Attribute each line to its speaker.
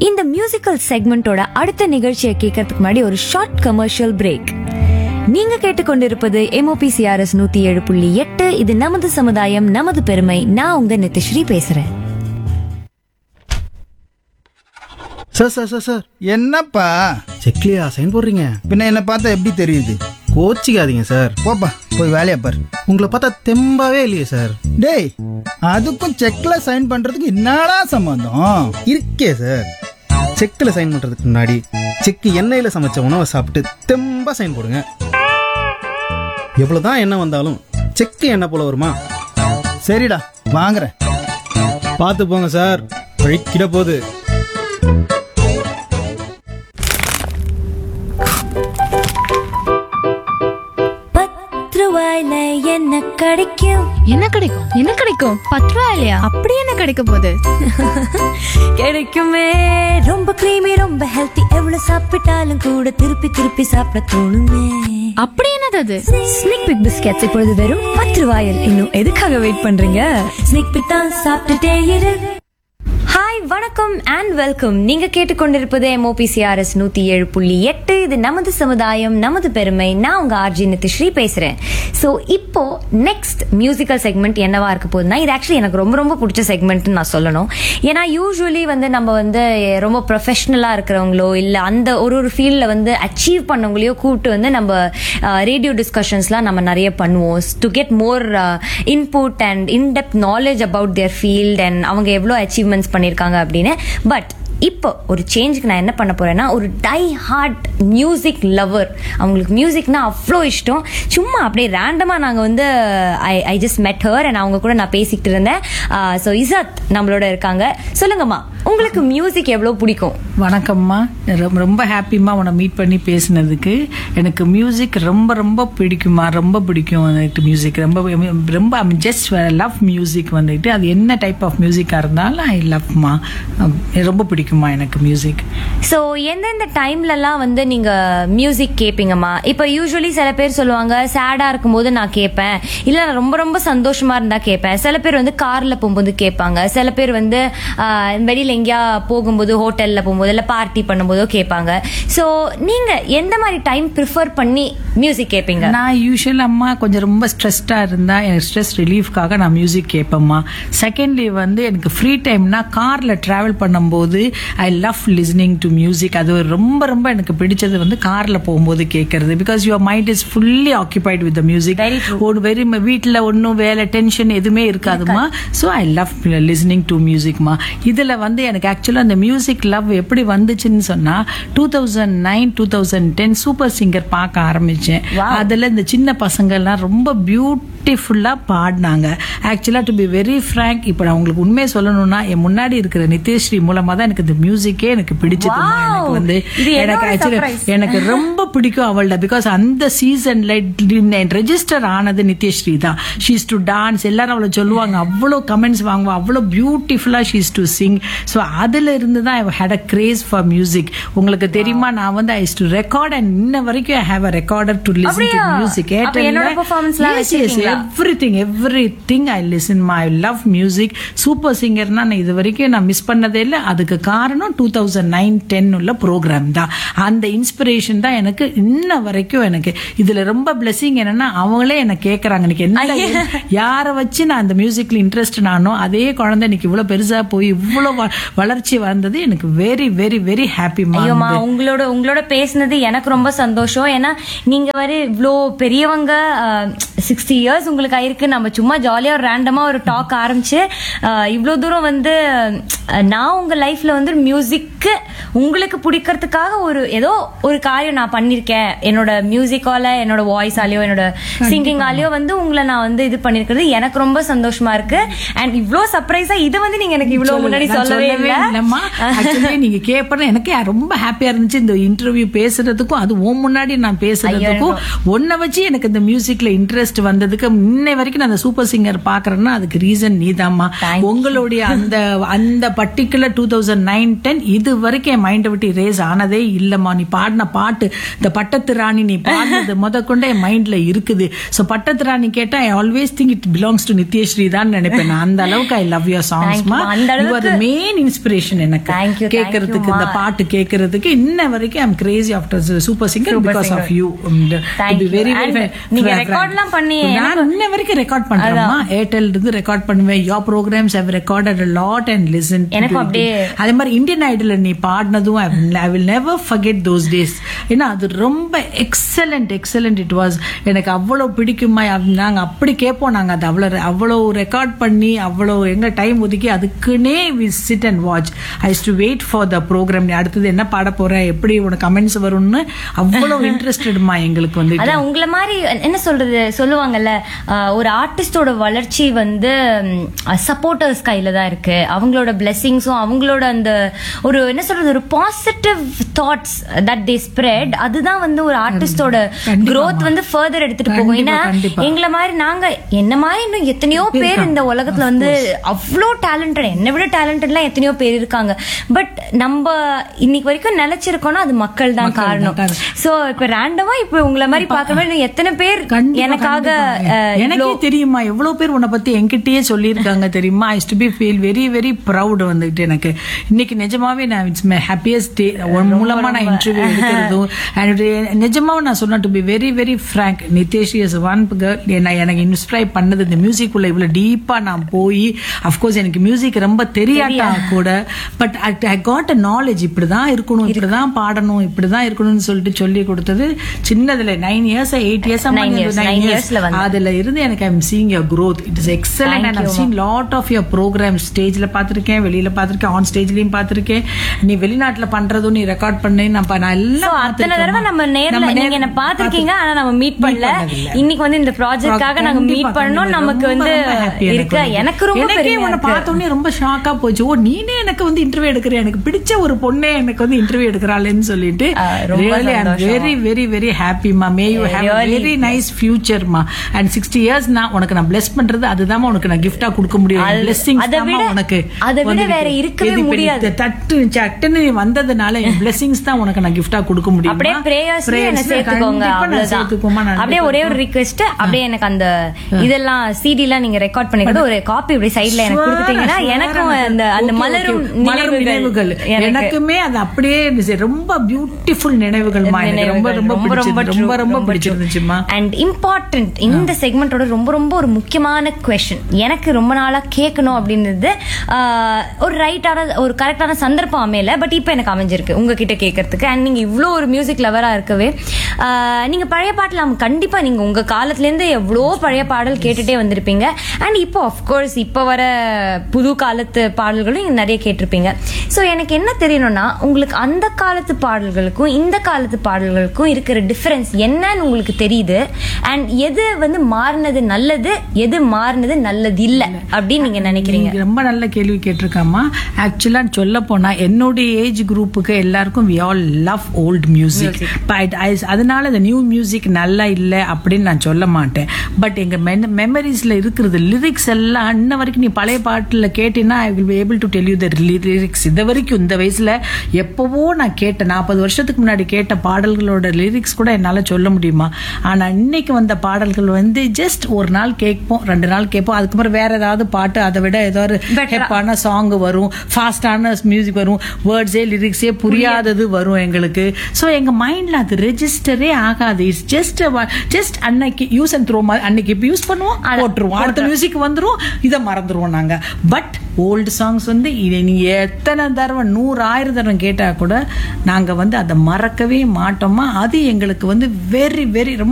Speaker 1: இந்த மியூசிக்கல் செக்மெண்டோட அடுத்த நிகழ்ச்சியை கேட்கறதுக்கு முன்னாடி ஒரு ஷார்ட் கமர்ஷியல் பிரேக் நீங்க கேட்டுக்கொண்டிருப்பது எம்ஓபிசிஆர்எஸ் நூத்தி ஏழு புள்ளி எட்டு இது நமது சமுதாயம் நமது பெருமை நான் உங்க நித்திஸ்ரீ பேசுறேன்
Speaker 2: சார் சார் சார் சார்
Speaker 3: என்னப்பா
Speaker 2: செக்லியா சைன் போடுறீங்க
Speaker 3: பின்ன என்ன பார்த்தா எப்படி தெரியுது
Speaker 2: கோச்சிக்காதீங்க சார்
Speaker 3: போப்பா போய் வேலையை பாரு
Speaker 2: உங்களை பார்த்தா தெம்பாவே இல்லையே சார்
Speaker 3: டேய் அதுக்கும் செக்ல சைன் பண்றதுக்கு என்னடா சம்பந்தம்
Speaker 2: இருக்கே சார் செக்கில் சைன் பண்றதுக்கு முன்னாடி செக்கு எண்ணெயில் சமைச்ச உணவை சாப்பிட்டு தெம்பா சைன் போடுங்க எவ்வளவுதான் எண்ணெய் வந்தாலும் செக்கு எண்ணெய் போல வருமா
Speaker 3: சரிடா வாங்குறேன்
Speaker 2: பார்த்து போங்க சார் வழிக்கிட போகுது
Speaker 1: பத்து ரூபாயில என்ன கிடைக்கும்
Speaker 4: என்ன கிடைக்கும் என்ன கிடைக்கும் பத்து ரூபா இல்லையா அப்படி என்ன கிடைக்க போகுது
Speaker 1: கிடைக்குமே ரொம்ப கிரீமி ரொம்ப ஹெல்த்தி எவ்வளவு சாப்பிட்டாலும் கூட திருப்பி திருப்பி சாப்பிட தோணுமே
Speaker 4: அப்படி என்னது அது
Speaker 1: ஸ்னிக் பிக் பிஸ்கெட்ஸ் இப்பொழுது வெறும் பத்து ரூபாயில் இன்னும் எதுக்காக வெயிட் பண்றீங்க ஸ்னிக் பிக் தான் சாப்பிட்டுட்டே இரு ஹாய் வணக்கம் அண்ட் வெல்கம் நீங்க கேட்டுக்கொண்டிருப்பது எம்ஓபிசிஆர்எஸ் நூத்தி ஏழு புள்ளி எட்டு இது நமது சமுதாயம் நமது பெருமை நான் உங்க ஆர்ஜி நிதிஸ்ரீ பேசுறேன் ஸோ இப்போ நெக்ஸ்ட் மியூசிக்கல் செக்மெண்ட் என்னவா இருக்க போகுதுன்னா இது ஆக்சுவலி எனக்கு ரொம்ப ரொம்ப பிடிச்ச செக்மெண்ட்னு நான் சொல்லணும் ஏன்னா யூஸ்வலி வந்து நம்ம வந்து ரொம்ப ப்ரொஃபஷ்னலாக இருக்கிறவங்களோ இல்லை அந்த ஒரு ஒரு ஃபீல்டில் வந்து அச்சீவ் பண்ணவங்களையோ கூப்பிட்டு வந்து நம்ம ரேடியோ டிஸ்கஷன்ஸ்லாம் நம்ம நிறைய பண்ணுவோம் to get more input and in-depth knowledge about their field and அவங்க எவ்வளோ அச்சீவ்மெண்ட்ஸ் பண்ணியிருக்காங்க அப்படின்னு பட் இப்போ ஒரு சேஞ்சுக்கு நான் என்ன பண்ண போறேன்னா ஒரு டை ஹார்ட் மியூசிக் லவர் அவங்களுக்கு மியூசிக்னா அவ்வளோ இஷ்டம் சும்மா அப்படியே ரேண்டமா நாங்கள் வந்து I I just met her and அவங்க கூட நான் பேசிக்கிட்டு இருந்தேன் ஸோ இசத் நம்மளோட இருக்காங்க சொல்லுங்கம்மா உங்களுக்கு மியூசிக் எவ்வளோ பிடிக்கும்
Speaker 5: வணக்கம்மா ரொம்ப ரொம்ப ஹாப்பிம்மா உன்னை மீட் பண்ணி பேசினதுக்கு எனக்கு மியூசிக் ரொம்ப ரொம்ப பிடிக்குமா ரொம்ப பிடிக்கும் வந்துட்டு மியூசிக் ரொம்ப ரொம்ப ஜஸ்ட் லவ் மியூசிக் வந்துட்டு அது என்ன டைப் ஆஃப் மியூசிக்காக இருந்தாலும் ஐ லவ்மா ரொம்ப பிடிக்குமா எனக்கு மியூசிக்
Speaker 1: ஸோ எந்தெந்த டைம்லலாம் வந்து நீங்கள் மியூசிக் கேட்பீங்கம்மா இப்போ யூஸ்வலி சில பேர் சொல்லுவாங்க சேடாக இருக்கும்போது நான் கேட்பேன் இல்லை நான் ரொம்ப ரொம்ப சந்தோஷமாக இருந்தால் கேட்பேன் சில பேர் வந்து காரில் போகும்போது கேட்பாங்க சில பேர் வந்து ஆஹ், வெளியில் எங்கேயா போகும்போது ஹோட்டலில் போகும்போது இல்லை பார்ட்டி பண்ணும்போதோ கேட்பாங்க ஸோ நீங்கள் எந்த மாதிரி டைம் ப்ரிஃபர் பண்ணி மியூசிக் கேட்பீங்க
Speaker 5: நான் யூஸ்வல் அம்மா கொஞ்சம் ரொம்ப ஸ்ட்ரெஸ்டாக இருந்தால் எனக்கு ஸ்ட்ரெஸ் ரிலீஃப்காக நான் மியூசிக் கேட்பேம்மா செகண்ட்லி வந்து எனக்கு ஃப்ரீ டைம்னா காரில் ட்ராவல் பண்ணும்போது I love listening to music அது ஒரு ரொம்ப ரொம்ப எனக்கு பிடிச்சது வந்து காரில் போகும்போது கேட்கறது because your mind is fully occupied with the music ஒரு வெரி வீட்டில் ஒன்றும் வேலை டென்ஷன் எதுவுமே இருக்காதுமா so I love listening to மியூசிக்மா இதில் வந்து எனக்கு ஆக்சுவலாக அந்த மியூசிக் லவ் எப்படி வந்துச்சுன்னு சொன்னால் two thousand nine two thousand ten super singer பார்க்க ஆரம்பித்தேன் அதில் இந்த சின்ன பசங்கள்லாம் ரொம்ப பியூட்டிஃபுல்லாக பாடினாங்க ஆக்சுவலாக டு பி வெரி ஃப்ரேங்க் இப்போ நான் உங்களுக்கு உண்மையை சொல்லணும்னா என் முன்னாடி இருக்கிற நித்யஸ்ரீ மூலமாக தான் எனக்கு இந்த மியூசிக்கே எனக்கு பிடிச்சதுமா
Speaker 1: Wow.
Speaker 5: எனக்கு வந்து
Speaker 1: இது
Speaker 5: எனக்கு
Speaker 1: என்னோட
Speaker 5: ஆக்சுவலி
Speaker 1: surprise.
Speaker 5: எனக்கு ரொம்ப பிடிக்கும் அவள்ட பிகாஸ் அந்த சீசன்ல ரெஜிஸ்டர் ஆனது நித்யஸ்ரீ தான் ஷீஸ் டு டான்ஸ் எல்லாரும் அவளை சொல்லுவாங்க அவ்வளோ கமெண்ட்ஸ் வாங்குவா அவ்வளோ பியூட்டிஃபுல்லாக ஷீஸ் டு சிங் ஸோ அதுல இருந்து தான் I had a craze for music உங்களுக்கு தெரியுமா நான் வந்து ஐ டு ரெக்கார்ட் அண்ட் இன்ன வரைக்கும் I have a recorder to listen to
Speaker 1: அப்படியா?
Speaker 5: மியூசிக்
Speaker 1: அப்ப என்னோட performanceலாம் வச்சிருக்கீங்களா?
Speaker 5: Every thing every thing I listen my love music super சிங்கர்னா நான் இது வரைக்கும் நான் மிஸ் பண்ணதே இல்லை அதுக்கு காரணம் டூ தௌசண்ட் நைன் டென் உள்ள ப்ரோக்ராம் தான் அந்த இன்ஸ்பிரேஷன் தான் எனக்கு இன்ன வரைக்கும் எனக்கு இதுல ரொம்ப பிளெஸிங் என்னன்னா அவங்களே என்ன கேக்குறாங்க எனக்கு என்ன யாரை வச்சு நான் அந்த மியூசிக்ல இன்ட்ரெஸ்ட் நானோ அதே குழந்தை இன்னைக்கு இவ்வளவு பெருசா போய் இவ்வளவு வ- வளர்ச்சி வந்தது எனக்கு வெரி வெரி வெரி ஹாப்பிமா
Speaker 1: ஐயோமா உங்களோட உங்களோட பேசுனது எனக்கு ரொம்ப சந்தோஷம் ஏன்னா நீங்க வர இவ்வளோ பெரியவங்க சிக்ஸ்டி இயர்ஸ் உங்களுக்கு ஆயிருக்கு நம்ம சும்மா ஜாலியா ஒரு ரேண்டமா ஒரு டாக் ஆரம்பிச்சு அஹ், இவ்வளோ தூரம் வந்து அஹ், நான் உங்க லைஃப்ல வந்து மியூசிக்கு உங்களுக்கு பிடிக்கிறதுக்காக ஒரு ஏதோ ஒரு காரியம் நான் பண்ணிருக்கேன் என்னோட மியூசிக்கால என்னோட வாய்ஸாலேயோ என்னோட சிங்கிங்காலேயோ வந்து உங்களை நான் வந்து இது பண்ணிருக்கிறது எனக்கு ரொம்ப சந்தோஷமா இருக்கு அண்ட் இவ்வளோ சர்ப்ரைஸா இதை வந்து நீங்க எனக்கு இவ்வளவு முன்னாடி
Speaker 5: நான்
Speaker 1: சொல்லவே இல்லை
Speaker 5: இல்லம்மா ஆக்சுவலி நீங்க கேப்பற எனக்கு ரொம்ப ஹாப்பியா இருந்துச்சு இந்த இன்டர்வியூ பேசுறதுக்கும் அது உன் முன்னாடி நான் பேசுறதுக்கும் உன்னை வச்சு எனக்கு இந்த மியூசிக்ல இன்ட்ரெஸ்ட் வந்ததுக்கு ப்ரோக்ராம் இன்னை வரைக்கும் நான் அந்த சூப்பர் சிங்கர் பாக்குறேன்னா அதுக்கு ரீசன் நீதாம்மா உங்களுடைய அந்த அந்த particular two thousand nine ten இது வரைக்கும் என் மைண்டை விட்டு ரேஸ் ஆனதே இல்லம்மா நீ பாடின பாட்டு இந்த பட்டத்து ராணி நீ பாடினது முத கொண்டு என் மைண்ட்ல இருக்குது ஸோ பட்டத்து ராணி கேட்டா I always think it belongs to Nithyashree தான் நினைப்பேன் நான் அந்த அளவுக்கு ஐ லவ் யுவர் சாங்ஸ்மா
Speaker 1: Thank you. அந்த
Speaker 5: you are the main inspiration எனக்கு
Speaker 1: Thank you, thank
Speaker 5: கேட்கறதுக்கு
Speaker 1: you,
Speaker 5: இந்த
Speaker 1: ma.
Speaker 5: பாட்டு கேட்கறதுக்கு இன்ன வரைக்கும் I'm crazy after super singer
Speaker 1: Super
Speaker 5: because of
Speaker 1: singer.
Speaker 5: You
Speaker 1: Thank you. And நீங்க recordலாம் பண்ணி
Speaker 5: நான் இன்ன வரைக்கும் ரெக்கார்ட் பண்றேன்மா ஏர்டெல் இருந்து ரெக்கார்ட் பண்ணுவேன் your programs have recorded lot and listen
Speaker 1: எனக்கும் அப்படியே-
Speaker 5: அதே மாதிரி இந்தியன் ஐடல்ல நீ பாடினதும் I will never forget those days ஏன்னா அது ரொம்ப எக்ஸலண்ட் எக்ஸலண்ட் இட் வாஸ் எனக்கு அவ்வளோ பிடிக்குமா அப்ப- நாங்க அப்படி கேட்போம் நாங்க அது அவ்வளோ அவ்வளோ ரெக்கார்ட் பண்ணி அவ்வளோ எங்க டைம் ஒதுக்கி அதுக்குன்னே we sit and watch I do wait for the program நீ அடுத்தது என்ன பாட போற எப்படி உனக்கு கமெண்ட்ஸ் வரும்னு அவ்வளோ இன்ட்ரெஸ்டட்மா எங்களுக்கு வந்து
Speaker 1: அதான் உங்களை மாதிரி என்ன சொல்றது சொல்லுவாங்கல்ல ஆஹ், ஒரு ஆர்டிஸ்டோட வளர்ச்சி வந்து சப்போர்ட்டர்ஸ் கையில தான் இருக்கு அவங்களோட பிளெஸிங்ஸும் அவங்களோட அந்த ஒரு என்ன சொல்றது ஒரு positive thoughts that they spread அதுதான் வந்து ஒரு ஆர்டிஸ்டோட
Speaker 5: கண்டிப்பாம்மா.
Speaker 1: growth வந்து ஃபர்தர் எடுத்துட்டு போகும்
Speaker 5: கண்டிப்பா,
Speaker 1: ஏன்னா
Speaker 5: கண்டிப்பா.
Speaker 1: எங்களை மாதிரி நாங்க என்ன மாதிரி இன்னும் எத்தனையோ பேர்
Speaker 5: இருக்காங்க.
Speaker 1: இந்த உலகத்துல வந்து அவ்வளோ டேலண்டட் என்னை விட டேலண்டட்லாம் எத்தனையோ பேர் இருக்காங்க பட் நம்ம இன்னைக்கு வரைக்கும் நிலைச்சிருக்கோம்னா அது மக்கள் தான்
Speaker 5: மக்கள் தான்
Speaker 1: காரணம்
Speaker 5: காரணம்.
Speaker 1: சோ இப்ப ரேண்டமா இப்ப உங்களை மாதிரி பாக்குற மாதிரி இன்னும் எத்தனை பேர்
Speaker 5: கண்டிப்பா,
Speaker 1: எனக்காக
Speaker 5: கண்டிப்பா.
Speaker 1: அஹ்,
Speaker 5: எனக்கே
Speaker 1: இவ்ளோ-
Speaker 5: தெரியுமா எவ்வளவு பேர் உன்னை பத்தி என்கிட்டயே சொல்லியிருக்காங்க தெரியுமா I do be feel very very proud வந்துட்டு எனக்கு இன்னைக்கு நிஜமாவே நான் இட்ஸ் மை ஹாப்பியஸ்ட் டே உன் மூலமா நான் இன்டர்வியூ எடுக்கிறதும் and நிஜமாவும் நான் சொன்னேன் to be very very frank Nitesh is one girl எனக்கு இன்ஸ்பைர் பண்ணது இந்த மியூசிக் உள்ள இவ்வளவு டீப்பா நான் போய் அஃப்கோர்ஸ் எனக்கு மியூசிக் ரொம்ப தெரியாட்டா கூட but I got a knowledge இப்படிதான் இருக்கணும் இப்படிதான் பாடணும் இப்படிதான் இருக்கணும்னு சொல்லிட்டு சொல்லி கொடுத்தது சின்னதுல nine years eight years
Speaker 1: Nine years, nine yearsல வந்து.
Speaker 5: அதுல இருந்து எனக்கு I'm seeing your growth it is excellent
Speaker 1: Thank
Speaker 5: and
Speaker 1: you,
Speaker 5: seen lot of your program ஸ்டேஜ்ல பார்த்திருக்கேன் வெளியில பார்த்திருக்கேன் ஆன் ஸ்டேஜ்லயும் பார்த்திருக்கேன் நீ வெளிநாட்டுல பண்றதும் நீ ரெக்கார்ட் பண்ணி நான் பா- நான்
Speaker 1: So,
Speaker 5: எல்லாம்
Speaker 1: அத்தனை தடவை
Speaker 5: பார்த்திருக்கேன்மா.
Speaker 1: நம்ம நேர்ல
Speaker 5: நம்ம
Speaker 1: நீங்க என்ன
Speaker 5: நேர்ல
Speaker 1: பாத்திருக்கீங்க ஆனா நம்ம மீட்
Speaker 5: meet
Speaker 1: பண்ணல
Speaker 5: பண்ணதில்ல.
Speaker 1: இன்னைக்கு வந்து இந்த ப்ராஜெக்ட்காக நாங்க
Speaker 5: கண்டிப்பா,
Speaker 1: மீட் பண்ணோம்
Speaker 5: கண்டிப்பா.
Speaker 1: நமக்கு
Speaker 5: ரொம்ப,
Speaker 1: வந்து
Speaker 5: ரொம்ப happy
Speaker 1: இருக்கு எனக்கு ரொம்ப
Speaker 5: எனக்கே
Speaker 1: பெருமையா
Speaker 5: உன்னை
Speaker 1: இருக்கு.
Speaker 5: பார்த்த உடனே ரொம்ப ஷாக்கா போச்சு ஓ நீனே எனக்கு வந்து இன்டர்வியூ எடுக்கிற எனக்கு பிடிச்ச ஒரு பொண்ணே எனக்கு வந்து இன்டர்வியூ எடுக்கிறாளேன்னு சொல்லிட்டு
Speaker 1: ஆ, ரொம்ப
Speaker 5: ரியலி ஐம்
Speaker 1: சந்தோஷம்.
Speaker 5: வெரி வெரி வெரி ஹாப்பி மா may you have
Speaker 1: Really.
Speaker 5: Very nice future மா அண்ட் சிக்ஸ்டி இயர்ஸ் நான் உனக்கு நான் பிளஸ் பண்றது அதுதான் உனக்கு நான் கிஃப்டா கொடுக்க முடியும்
Speaker 1: அது-
Speaker 5: பிளெஸிங்ஸ்
Speaker 1: அதை விட-
Speaker 5: உனக்கு
Speaker 1: அதை விட
Speaker 5: வந்துருக்கு.
Speaker 1: வேற இருக்கவே
Speaker 5: இது இப்ப நீ
Speaker 1: முடியாது.
Speaker 5: தட்டு சட்டுன்னு நீ வந்ததுனால பிளெஸிங்ஸ் தான் உனக்கு நான் கிஃப்டா கொடுக்க முடியும்
Speaker 1: அப்படியே பிரேயர்ஸ் என்ன சேர்த்துக்கோங்க அவ்வளவுதான் அப்படியே ஒரே ஒரு ரிக்வெஸ்ட் அப்படியே எனக்கு அந்த இதெல்லாம் சிடி எல்லாம் நீங்க ரெக்கார்ட் பண்ணிக்கிறது ஒரு காப்பி அப்படியே சைடுல எனக்கு கொடுத்துட்டீங்கன்னா எனக்கும் அந்த அந்த மலரும்
Speaker 5: மலரும் நினைவுகள்
Speaker 1: எனக்கு
Speaker 5: எனக்குமே அது அப்படியே இருந்துச்சு. ரொம்ப பியூட்டிஃபுல் நினைவுகள்மா எனக்கு ரொம்ப ரொம்ப பிடிச்சது ரொம்ப ரொம்ப பிடிச்சிருந்துச்சுமா
Speaker 1: அண்ட் இம்பார்ட்டன்ட் இந்த செக்மெண்டோட ரொம்ப ரொம்ப ஒரு முக்கியமான கொஸ்டின் எனக்கு ரொம்ப நாளா கேட்கணும் அப்படின்றது ஆஹ், ஒரு ரைட்டான ஒரு கரெக்டான சந்தர்ப்பம் அமையல பட் இப்போ எனக்கு அமைஞ்சிருக்கு உங்ககிட்ட கேட்கறதுக்கு அண்ட் நீங்க இவ்வளோ ஒரு மியூசிக் லவரா இருக்கவே ஆஹ், நீங்க பழைய பாட்டுல ஆமா, கண்டிப்பா நீங்க உங்க காலத்துல இருந்து எவ்வளோ பழைய பாடல் கேட்டுட்டே வந்திருப்பீங்க அண்ட் இப்போ அஃப்கோர்ஸ் இப்போ வர புது காலத்து பாடல்களும் நீங்க நிறைய கேட்டிருப்பீங்க ஸோ எனக்கு என்ன தெரியணும்னா உங்களுக்கு அந்த காலத்து பாடல்களுக்கும் இந்த காலத்து பாடல்களுக்கும் இருக்கிற டிஃபரன்ஸ் என்னன்னு உங்களுக்கு தெரியுது அண்ட் எது வந்து மாறினது நல்லது எது மாறினது நல்லது இல்ல அப்படின்னு நீங்க நினைக்கிறீங்க
Speaker 5: நீங்க ரொம்ப நல்ல கேள்வி கேட்டிருக்காமா ஆக்சுவலா சொல்ல போனா என்னுடைய ஏஜ் குரூப்புக்கு எல்லாருக்கும் we all love old music அதனால இந்த நியூ மியூசிக் நல்லா இல்லை அப்படின்னு நான் சொல்ல மாட்டேன் பட் எங்க மெமரிஸ்ல இருக்கிறது லிரிக்ஸ் எல்லாம் இன்ன வரைக்கும் நீ பழைய பாட்டுல கேட்டீங்கன்னா I will able to tell you the lyrics இது வரைக்கும் இந்த வயசுல எப்பவோ நான் கேட்டேன் நாற்பது வருஷத்துக்கு முன்னாடி கேட்ட பாடல்களோட லிரிக்ஸ் கூட என்னால சொல்ல முடியுமா ஆனா இன்னைக்கு வந்த பாடல்கள் வந்து ஜஸ்ட் ஒரு நாள் கேட்போம் ரெண்டு நாள் கேட்போம் அதுக்கப்புறம் வேற ஏதாவது பாட்டு அதை விட ஏதாவது ஹெப்பான சாங் வரும் ஃபாஸ்டான மியூசிக் வரும் வேர்ட்ஸே லிரிக்ஸே புரியாதது வரும் எங்களுக்கு ஸோ எங்க மைண்ட்ல அது ரெஜிஸ்டரே ஆகாது இட்ஸ் ஜஸ்ட் ஜஸ்ட் அன்னைக்கு யூஸ் அண்ட் த்ரோ அன்னைக்கு இப்போ யூஸ் பண்ணுவோம் போட்டுருவோம் அடுத்த மியூசிக் வந்துரும் இதை மறந்துருவோம் நாங்க பட் ஓல்டு சாங்ஸ் வந்து இதை நீங்க எத்தனை தடவை நூறு ஆயிரம் தடவை கேட்டா கூட நாங்க வந்து அதை மறக்கவே மாட்டோமா அது எங்களுக்கு வந்து வெரி வெரி ரொம்ப